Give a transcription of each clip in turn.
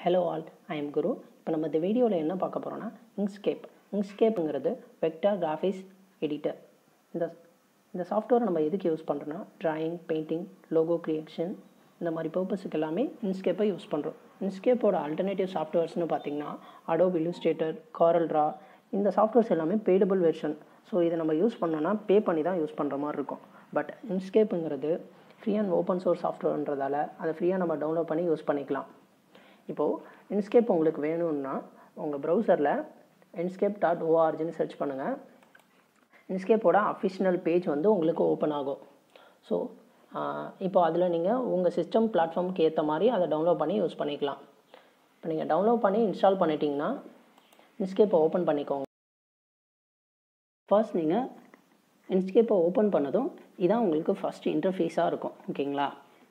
hello all I am Guru இப்போ நம்ம இந்த வீடியோவில் என்ன பார்க்க போகிறோம்னா இங்ஸ்கேப் இங்ஸ்கேப்புங்கிறது வெக்டார் கிராஃபிக்ஸ் எடிட்டர் இந்த இந்த சாஃப்ட்வேரை நம்ம எதுக்கு யூஸ் பண்ணுறோன்னா டிராயிங் பெயிண்டிங் லோகோ கிரியேஷன் இந்த மாதிரி பர்பஸுக்கு எல்லாமே இன்ஸ்கேப்பை யூஸ் பண்ணுறோம் இன்ஸ்கேப்போட ஆல்டர்னேட்டிவ் சாஃப்ட்வேர்ஸ்னு பார்த்தீங்கன்னா அடோப் இல்லுஸ்ட்ரேட்டர் காரல் ட்ரா இந்த சாஃப்ட்வேர்ஸ் எல்லாமே பெய்டபிள் வெர்ஷன் ஸோ இதை நம்ம யூஸ் பண்ணோன்னா பே பண்ணி தான் யூஸ் பண்ணுற மாதிரி இருக்கும் பட் இன்ஸ்கேப்புங்கிறது ஃப்ரீ அண்ட் ஓப்பன் சோர்ஸ் சாஃப்ட்வேர்ன்றதால அதை ஃப்ரீயாக நம்ம டவுன்லோட் பண்ணி யூஸ் பண்ணிக்கலாம் இப்போது இன்ஸ்கேப் உங்களுக்கு வேணும்னா உங்கள் ப்ரௌசரில் இன்ஸ்கேப் டாட் ஓஆர்ஜின்னு சர்ச் பண்ணுங்கள் இன்ஸ்கேப்போட அஃபிஷியல் பேஜ் வந்து உங்களுக்கு ஓப்பன் ஆகும் ஸோ இப்போ அதில் நீங்கள் உங்கள் சிஸ்டம் பிளாட்ஃபார்முக்கு ஏற்ற மாதிரி அதை டவுன்லோட் பண்ணி யூஸ் பண்ணிக்கலாம் இப்போ நீங்கள் டவுன்லோட் பண்ணி இன்ஸ்டால் பண்ணிட்டீங்கன்னா இன்ஸ்கேப்பை ஓப்பன் பண்ணிக்கோங்க ஃபர்ஸ்ட் நீங்கள் இன்ஸ்கேப்பை ஓப்பன் பண்ணதும் இதான் உங்களுக்கு ஃபஸ்ட்டு இன்டர்ஃபேஸாக இருக்கும் ஓகேங்களா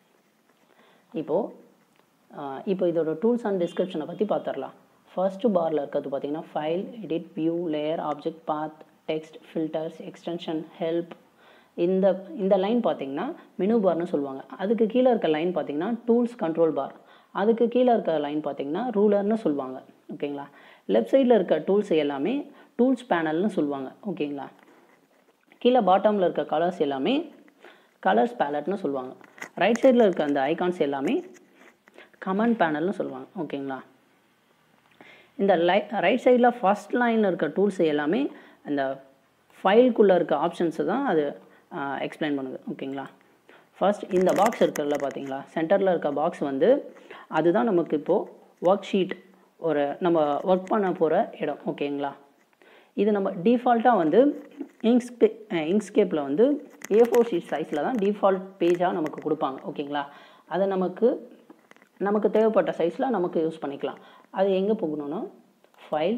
இப்போது இப்போ இதோட டூல்ஸ் அண்ட் டிஸ்கிரிப்ஷனை பற்றி பார்த்துடலாம் ஃபர்ஸ்ட்டு பாரில் இருக்கிறது பார்த்தீங்கன்னா file edit view layer object path text filters extension help இந்த இந்த லைன் பார்த்தீங்கன்னா மெனு பார்னு சொல்லுவாங்க அதுக்கு கீழே இருக்க லைன் பார்த்தீங்கன்னா டூல்ஸ் கண்ட்ரோல் பார் அதுக்கு கீழே இருக்க லைன் பார்த்தீங்கன்னா ரூலர்னு சொல்லுவாங்க ஓகேங்களா லெஃப்ட் சைடில் இருக்க டூல்ஸ் எல்லாமே டூல்ஸ் பேனல்னு சொல்லுவாங்க ஓகேங்களா கீழே பாட்டமில் இருக்க கலர்ஸ் எல்லாமே கலர்ஸ் பேலட்னு சொல்லுவாங்க ரைட் சைடில் இருக்க அந்த ஐகான்ஸ் எல்லாமே கமெண்ட் பேனல்னு சொல்லுவாங்க ஓகேங்களா இந்த லை ரைட் சைடில் ஃபஸ்ட் லைனில் இருக்க டூல்ஸ் எல்லாமே அந்த ஃபைல்குள்ளே இருக்க ஆப்ஷன்ஸை தான் அது எக்ஸ்பிளைன் பண்ணுது ஓகேங்களா ஃபர்ஸ்ட் இந்த பாக்ஸ் இருக்கிறதுல பார்த்தீங்களா சென்டரில் இருக்க பாக்ஸ் வந்து அதுதான் நமக்கு இப்போது ஒர்க் ஷீட் ஒரு நம்ம ஒர்க் பண்ண போகிற இடம் ஓகேங்களா இது நம்ம டிஃபால்ட்டாக வந்து இங்ஸ்பே இங்ஸ்கேப்பில் வந்து ஏ ஃபோர் ஷீட் சைஸில் தான் டிஃபால்ட் பேஜாக நமக்கு கொடுப்பாங்க ஓகேங்களா அதை நமக்கு நமக்கு தேவைப்பட்ட சைஸில் நமக்கு யூஸ் பண்ணிக்கலாம் அது எங்கே போகணுன்னா ஃபைல்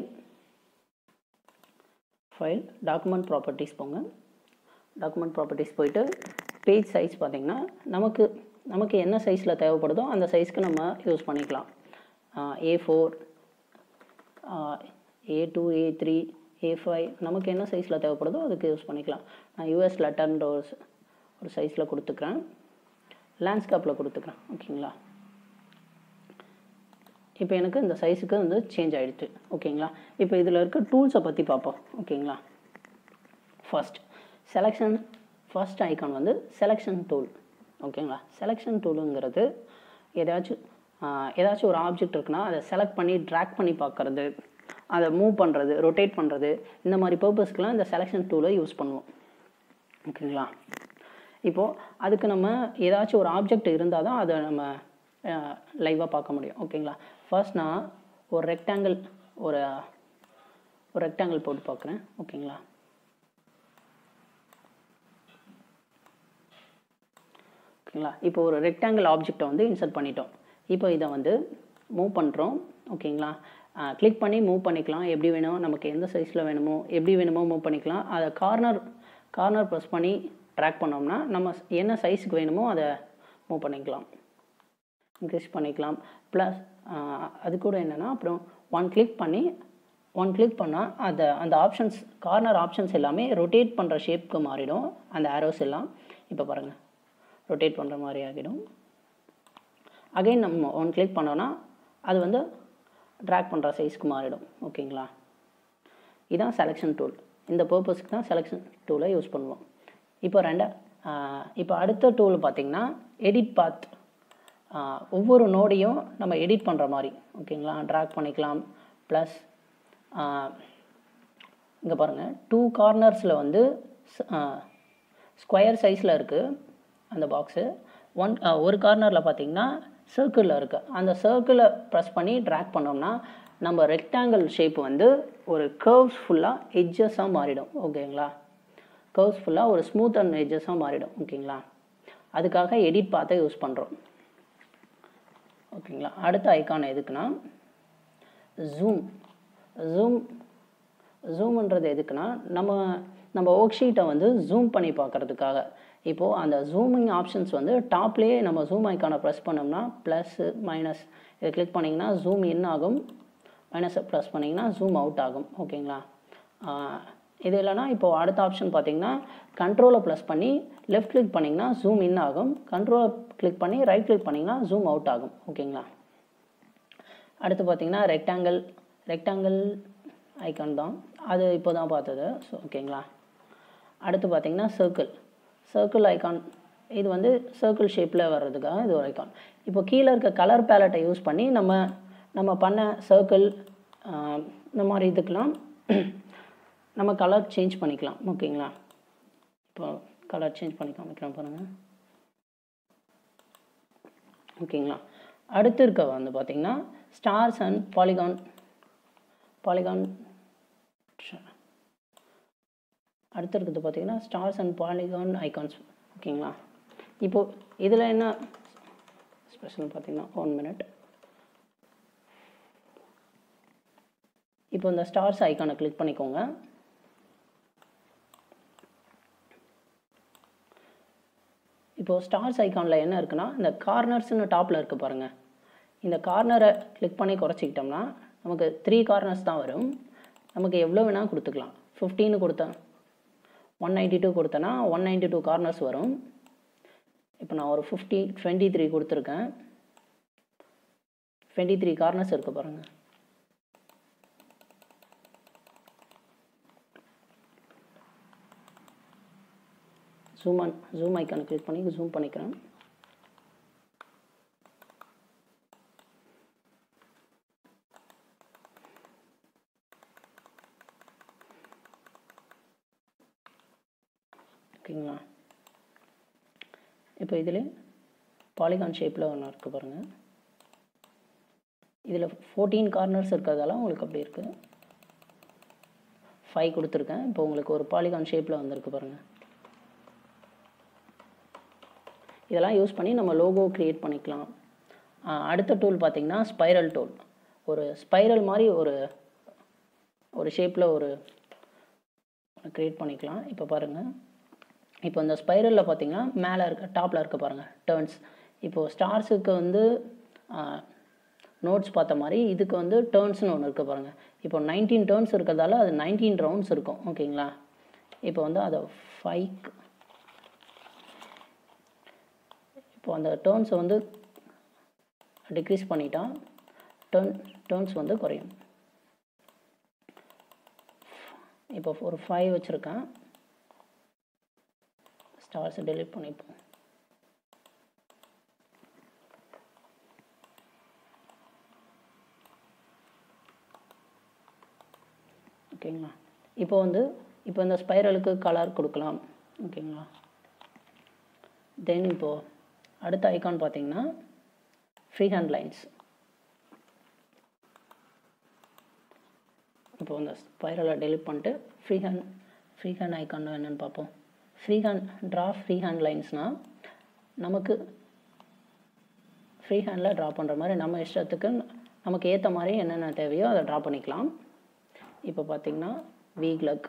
ஃபைல் டாக்குமெண்ட் ப்ராப்பர்ட்டிஸ் போங்க டாக்குமெண்ட் ப்ராப்பர்ட்டிஸ் போயிட்டு பேஜ் சைஸ் பார்த்திங்கன்னா நமக்கு நமக்கு என்ன சைஸில் தேவைப்படுதோ அந்த சைஸ்க்கு நம்ம யூஸ் பண்ணிக்கலாம் A four A two A three A five நமக்கு என்ன சைஸில் தேவைப்படுதோ அதுக்கு யூஸ் பண்ணிக்கலாம் நான் யூஎஸ் லெட்டர்ன்ற ஒரு ஒரு சைஸில் கொடுத்துக்கிறேன் லேண்ட்ஸ்கேப்பில் கொடுத்துக்கிறேன் ஓகேங்களா இப்போ எனக்கு இந்த சைஸுக்கு வந்து சேஞ்ச் ஆகிடுச்சு ஓகேங்களா இப்போ இதில் இருக்க டூல்ஸை பற்றி பார்ப்போம் ஓகேங்களா ஃபர்ஸ்ட் செலெக்ஷன் ஃபர்ஸ்ட் ஐக்கான் வந்து செலெக்ஷன் டூல் ஓகேங்களா செலெக்ஷன் டூலுங்கிறது ஏதாச்சும் ஏதாச்சும் ஒரு ஆப்ஜெக்ட் இருக்குன்னா அதை செலக்ட் பண்ணி ட்ராக் பண்ணி பார்க்குறது அதை மூவ் பண்ணுறது ரொட்டேட் பண்ணுறது இந்த மாதிரி பர்பஸ்க்கெலாம் இந்த செலெக்ஷன் டூலை யூஸ் பண்ணுவோம் ஓகேங்களா இப்போது அதுக்கு நம்ம ஏதாச்சும் ஒரு ஆப்ஜெக்ட் இருந்தால் தான் அதை நம்ம லைவாக பார்க்க முடியும் ஓகேங்களா ஃபர்ஸ்ட் நான் ஒரு ரெக்டாங்கிள் ஒரு ஒரு ரெக்டாங்கிள் போட்டு பார்க்குறேன் ஓகேங்களா ஓகேங்களா இப்போ ஒரு ரெக்டாங்கிள் ஆப்ஜெக்டை வந்து இன்சர்ட் பண்ணிட்டோம் இப்போ இதை வந்து மூவ் பண்ணுறோம் ஓகேங்களா கிளிக் பண்ணி மூவ் பண்ணிக்கலாம் எப்படி வேணுமோ நமக்கு எந்த சைஸில் வேணுமோ எப்படி வேணுமோ மூவ் பண்ணிக்கலாம் அதை கார்னர் கார்னர் ப்ரெஸ் பண்ணி ட்ராக் பண்ணோம்னா நம்ம என்ன சைஸுக்கு வேணுமோ அதை மூவ் பண்ணிக்கலாம் இன்க்ரீஸ் பண்ணிக்கலாம் ப்ளஸ் அது கூட என்னென்னா அப்புறம் ஒன் கிளிக் பண்ணி ஒன் கிளிக் பண்ணால் அந்த அந்த ஆப்ஷன்ஸ் கார்னர் ஆப்ஷன்ஸ் எல்லாமே ரொட்டேட் பண்ணுற ஷேப்க்கு மாறிடும் அந்த ஆரோஸ் எல்லாம் இப்போ பாருங்கள் ரொட்டேட் பண்ணுற மாதிரி ஆகிடும் அகைன் நம்ம ஒன் கிளிக் பண்ணோன்னா அது வந்து ட்ராக் பண்ணுற சைஸ்க்கு மாறிடும் ஓகேங்களா இதுதான் செலெக்ஷன் டூல் இந்த பர்பஸ்க்கு தான் செலெக்ஷன் டூலை யூஸ் பண்ணுவோம் இப்போ ரெண்டா இப்போ அடுத்த டூல் பார்த்திங்கன்னா எடிட் பாத் ஒவ்வொரு நோடையும் நம்ம எடிட் பண்ணுற மாதிரி ஓகேங்களா ட்ராக் பண்ணிக்கலாம் ப்ளஸ் இங்கே பாருங்கள் டூ கார்னர்ஸில் வந்து ஸ்கொயர் சைஸில் இருக்குது அந்த பாக்ஸு ஒன் ஒரு கார்னரில் பார்த்தீங்கன்னா சர்க்கிளில் இருக்குது அந்த சர்க்கிளை ப்ரெஸ் பண்ணி ட்ராக் பண்ணோம்னா நம்ம ரெக்டாங்கிள் ஷேப் வந்து ஒரு கர்வ்ஸ் ஃபுல்லாக எட்ஜஸாக மாறிடும் ஓகேங்களா கர்வ்ஸ் ஃபுல்லாக ஒரு ஸ்மூத் அண்ட் எட்ஜஸாக மாறிடும் ஓகேங்களா அதுக்காக எடிட் பார்த்து யூஸ் பண்ணுறோம் ஓகேங்களா அடுத்த ஐக்கான் எதுக்குன்னா ஜூம் ஜூம் ஜூம்ன்றது எதுக்குன்னா நம்ம நம்ம ஒர்க் ஷீட்டை வந்து ஜூம் பண்ணி பார்க்குறதுக்காக இப்போது அந்த ஜூமிங் ஆப்ஷன்ஸ் வந்து டாப்லேயே நம்ம ஜூம் ஐக்கானை ப்ரெஸ் பண்ணோம்னா ப்ளஸ்ஸு மைனஸ் இதை கிளிக் பண்ணிங்கன்னா ஜூம் இன் ஆகும் மைனஸை ப்ரெஸ் பண்ணிங்கன்னா ஜூம் அவுட் ஆகும் ஓகேங்களா இது இல்லைனா இப்போது அடுத்த ஆப்ஷன் பார்த்தீங்கன்னா கண்ட்ரோலை ப்ளஸ் பண்ணி லெஃப்ட் கிளிக் பண்ணிங்கன்னா ஜூம் இன் ஆகும் கண்ட்ரோலை கிளிக் பண்ணி ரைட் கிளிக் பண்ணிங்கன்னா ஜூம் அவுட் ஆகும் ஓகேங்களா அடுத்து பார்த்தீங்கன்னா ரெக்டாங்கிள் ரெக்டாங்கிள் ஐக்கான் தான் அது இப்போ தான் பார்த்தது ஸோ ஓகேங்களா அடுத்து பார்த்தீங்கன்னா சர்க்கிள் சர்க்கிள் ஐக்கான் இது வந்து சர்க்கிள் ஷேப்பில் வர்றதுக்காக இது ஒரு ஐக்கான் இப்போ கீழே இருக்க கலர் பேலட்டை யூஸ் பண்ணி நம்ம நம்ம பண்ண சர்க்கிள் இந்த மாதிரி இதுக்கெலாம் நம்ம கலர் சேஞ்ச் பண்ணிக்கலாம் ஓகேங்களா இப்போ கலர் சேஞ்ச் பண்ணி காமிக்கிறேன் பாருங்கள் ஓகேங்களா அடுத்து இருக்க வந்து பார்த்தீங்கன்னா ஸ்டார்ஸ் அண்ட் பாலிகான் பாலிகான் அடுத்து இருக்கிறது பார்த்தீங்கன்னா ஸ்டார்ஸ் அண்ட் பாலிகான் ஐகான்ஸ் ஓகேங்களா இப்போது இதில் என்ன ஸ்பெஷல் பார்த்தீங்கன்னா ஒன் மினிட் இப்போ இந்த ஸ்டார்ஸ் ஐக்கானை கிளிக் பண்ணிக்கோங்க இப்போது ஸ்டார்ஸ் ஐக்கானில் என்ன இருக்குன்னா இந்த கார்னர்ஸ்னு டாப்பில் இருக்குது பாருங்கள் இந்த கார்னரை கிளிக் பண்ணி குறைச்சிக்கிட்டோம்னா நமக்கு த்ரீ கார்னர்ஸ் தான் வரும் நமக்கு எவ்வளோ வேணால் கொடுத்துக்கலாம் ஃபிஃப்டீன்னு கொடுத்தேன் ஒன் நைன்ட்டி டூ கொடுத்தேன்னா ஒன் நைன்ட்டி டூ கார்னர்ஸ் வரும் இப்போ நான் ஒரு ஃபிஃப்டி டுவெண்ட்டி த்ரீ கொடுத்துருக்கேன் டுவெண்ட்டி த்ரீ கார்னர்ஸ் இருக்குது பாருங்கள் ஜூம் ஆன் ஜூம் ஐக்கானை கிளிக் பண்ணி ஜூம் பண்ணிக்கிறேன் ஓகேங்களா இப்போ இதில் பாலிகான் ஷேப்பில் ஒன்று இருக்குது பாருங்கள் இதில் ஃபோர்டீன் கார்னர்ஸ் இருக்கிறதால உங்களுக்கு அப்படி இருக்குது ஃபைவ் கொடுத்துருக்கேன் இப்போ உங்களுக்கு ஒரு பாலிகான் ஷேப்பில் வந்திருக்கு பாருங்கள் இதெல்லாம் யூஸ் பண்ணி நம்ம லோகோ க்ரியேட் பண்ணிக்கலாம் அடுத்த டூல் பார்த்திங்கன்னா ஸ்பைரல் டூல் ஒரு ஸ்பைரல் மாதிரி ஒரு ஒரு ஷேப்பில் ஒரு க்ரியேட் பண்ணிக்கலாம் இப்போ பாருங்கள் இப்போ இந்த ஸ்பைரலில் பார்த்தீங்கன்னா மேலே இருக்க டாப்பில் இருக்க பாருங்கள் டேர்ன்ஸ் இப்போது ஸ்டார்ஸுக்கு வந்து நோட்ஸ் பார்த்த மாதிரி இதுக்கு வந்து டேர்ன்ஸ்னு ஒன்று இருக்குது பாருங்கள் இப்போ நைன்டீன் டேர்ன்ஸ் இருக்கிறதால அது நைன்டீன் ரவுண்ட்ஸ் இருக்கும் ஓகேங்களா இப்போ வந்து அதை ஃபைவ் இப்போ அந்த டேர்ன்ஸை வந்து டிக்ரீஸ் பண்ணிட்டா டேர்ன் டேர்ன்ஸ் வந்து குறையும் இப்போ ஒரு ஃபைவ் வச்சுருக்கேன் ஸ்டார்ஸை டெலிட் பண்ணிப்போம் ஓகேங்களா இப்போ வந்து இப்போ இந்த ஸ்பைரலுக்கு கலர் கொடுக்கலாம் ஓகேங்களா தென் இப்போது அடுத்த ஐக்கான் பார்த்தீங்கன்னா ஃப்ரீ ஹேண்ட் லைன்ஸ் இப்போ இந்த ஸ்பைரலை டெலிட் பண்ணிட்டு free hand free hand icon என்னென்னு பார்ப்போம் free hand draw free hand லைன்ஸ்னால் நமக்கு ஃப்ரீ ஹேண்டில் ட்ரா பண்ணுற மாதிரி நம்ம இஷ்டத்துக்கு நமக்கு ஏற்ற மாதிரி என்னென்ன தேவையோ அதை ட்ரா பண்ணிக்கலாம் இப்போ பார்த்திங்கன்னா வீக்லக்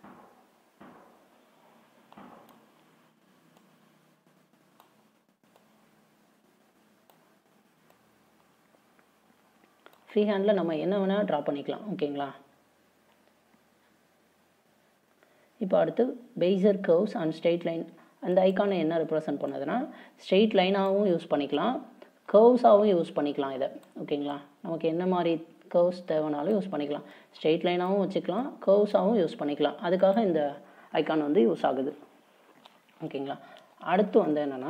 ஃப்ரீ ஹேண்டில் நம்ம என்ன வேணால் ட்ரா பண்ணிக்கலாம் ஓகேங்களா இப்போ அடுத்து bezier curves and straight line அந்த ஐக்கானை என்ன ரெப்ரசன்ட் பண்ணுதுன்னா ஸ்ட்ரெயிட் லைனாகவும் யூஸ் பண்ணிக்கலாம் கர்வ்ஸாகவும் யூஸ் பண்ணிக்கலாம் இதை ஓகேங்களா நமக்கு என்ன மாதிரி கர்வ்ஸ் தேவைனாலும் யூஸ் பண்ணிக்கலாம் ஸ்ட்ரெயிட் லைனாகவும் வச்சுக்கலாம் கர்வ்ஸாகவும் யூஸ் பண்ணிக்கலாம் அதுக்காக இந்த ஐக்கான் வந்து யூஸ் ஆகுது ஓகேங்களா அடுத்து வந்து என்னென்னா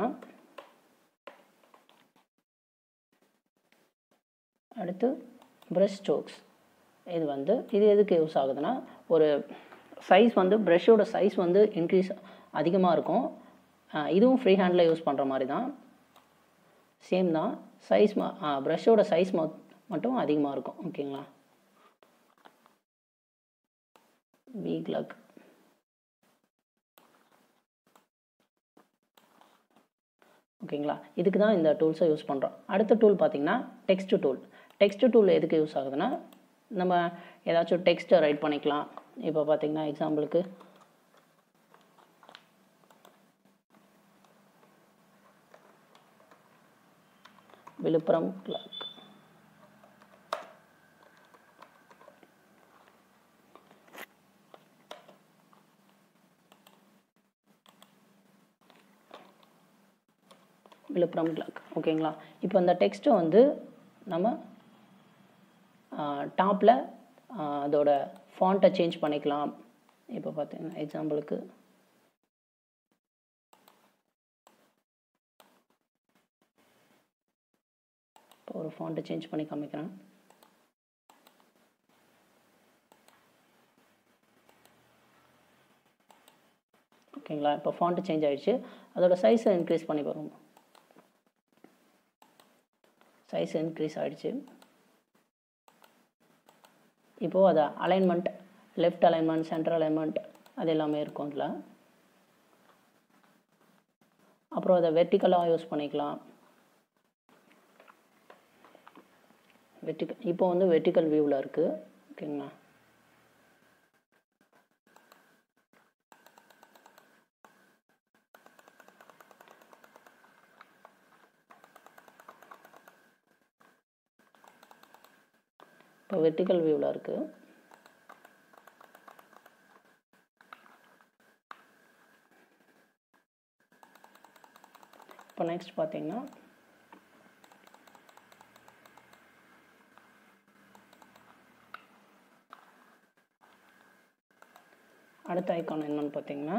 அடுத்து ப்ரஷ் ஸ்ட்ரோக்ஸ் இது வந்து இது எதுக்கு யூஸ் ஆகுதுன்னா ஒரு சைஸ் வந்து ப்ரஷ்ஷோட சைஸ் வந்து இன்க்ரீஸ் அதிகமாக இருக்கும் இதுவும் ஃப்ரீ ஹேண்டில் யூஸ் பண்ணுற மாதிரி தான் சேம் தான் சைஸ் ப்ரஷ்ஷோட சைஸ் மட்டும் அதிகமாக இருக்கும் ஓகேங்களா வீக் லக் ஓகேங்களா இதுக்கு தான் இந்த டூல்ஸை யூஸ் பண்ணுறோம் அடுத்த டூல் பார்த்திங்கன்னா டெக்ஸ்ட் டூல் டெக்ஸ்ட் டூல் எதுக்கு யூஸ் ஆகுதுன்னா நம்ம ஏதாச்சும் டெக்ஸ்ட்டை ரைட் பண்ணிக்கலாம் இப்போ பார்த்திங்கன்னா எக்ஸாம்பிளுக்கு விழுப்புரம் கிளாக் விழுப்புரம் கிளாக் ஓகேங்களா இப்போ அந்த டெக்ஸ்ட்டை வந்து நம்ம டாப்பில் அதோட ஃபாண்ட்டை சேஞ்ச் பண்ணிக்கலாம் இப்போ பார்த்தீங்கன்னா எக்ஸாம்பிளுக்கு இப்போ ஒரு ஃபாண்ட்டை சேஞ்ச் பண்ணி காமிக்கிறேன் ஓகேங்களா இப்போ ஃபாண்ட்டு சேஞ்ச் ஆகிடுச்சு அதோட சைஸை இன்க்ரீஸ் பண்ணி பாருங்க சைஸ் இன்க்ரீஸ் ஆகிடுச்சு இப்போது அது alignment left alignment centre alignment அது எல்லாமே இருக்கும் அதில் அப்புறம் அதை வெர்டிக்கலாக யூஸ் பண்ணிக்கலாம் வெர்டிக்கல் இப்போ வந்து வெர்டிக்கல் வியூவில் இருக்குது ஓகேங்களா இப்போ வெர்டிக்கல் வியூவில் இருக்குது இப்போ நெக்ஸ்ட் பார்த்தீங்கன்னா அடுத்த ஐக்கான் என்னன்னு பார்த்தீங்கன்னா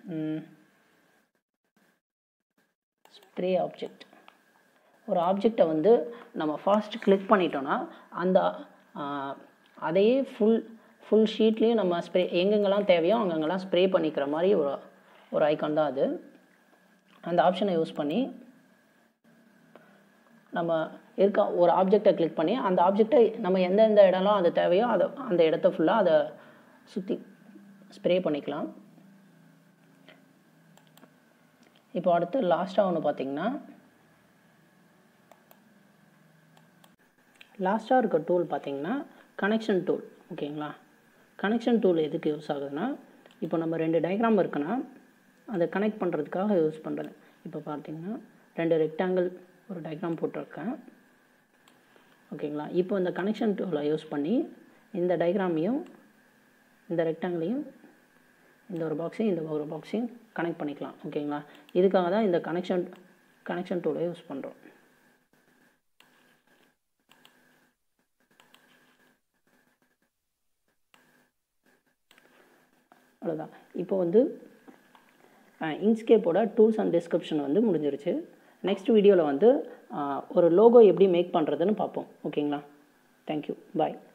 ஸ்ப்ரே ஆப்ஜெக்ட் ஒரு ஆப்ஜெக்டை வந்து நம்ம ஃபாஸ்ட் கிளிக் பண்ணிட்டோன்னா அந்த அதையே ஃபுல் ஃபுல் ஷீட்லேயும் நம்ம ஸ்ப்ரே எங்கெங்கெல்லாம் தேவையோ அங்கங்கெல்லாம் ஸ்ப்ரே பண்ணிக்கிற மாதிரி ஒரு ஒரு ஐக்கான் தான் அது அந்த ஆப்ஷனை யூஸ் பண்ணி நம்ம இருக்க ஒரு ஆப்ஜெக்டை கிளிக் பண்ணி அந்த ஆப்ஜெக்டை நம்ம எந்தெந்த இடம்லாம் அது தேவையோ அதை அந்த இடத்த ஃபுல்லாக அதை சுற்றி ஸ்ப்ரே பண்ணிக்கலாம் இப்போ அடுத்து லாஸ்ட்டாக ஒன்று பார்த்தீங்கன்னா லாஸ்ட்டாக இருக்க டூல் பார்த்தீங்கன்னா கனெக்ஷன் டூல் ஓகேங்களா கனெக்ஷன் டூல் எதுக்கு யூஸ் ஆகுதுன்னா இப்போ நம்ம ரெண்டு டயக்ராம் இருக்குன்னா அதை கனெக்ட் பண்ணுறதுக்காக யூஸ் பண்ணுறது இப்போ பார்த்தீங்கன்னா ரெண்டு ரெக்டாங்கிள் ஒரு டயக்ராம் போட்டிருக்கேன் ஓகேங்களா இப்போ இந்த கனெக்ஷன் டூலை யூஸ் பண்ணி இந்த டயக்ராமையும் இந்த ரெக்டாங்கிளையும் இந்த ஒரு பாக்ஸையும் இந்த ஒரு பாக்ஸையும் கனெக்ட் பண்ணிக்கலாம் ஓகேங்களா இதுக்காக தான் இந்த கனெக்ஷன் கனெக்ஷன் டூலை யூஸ் பண்ணுறோம் அவ்வளோதான் இப்போ வந்து இன்ஸ்கேப்போட டூல்ஸ் அண்ட் டிஸ்கிரிப்ஷன் வந்து முடிஞ்சிருச்சு நெக்ஸ்ட் வீடியோவில் வந்து ஒரு லோகோ எப்படி மேக் பண்ணுறதுன்னு பார்ப்போம் ஓகேங்களா தேங்க்யூ பாய்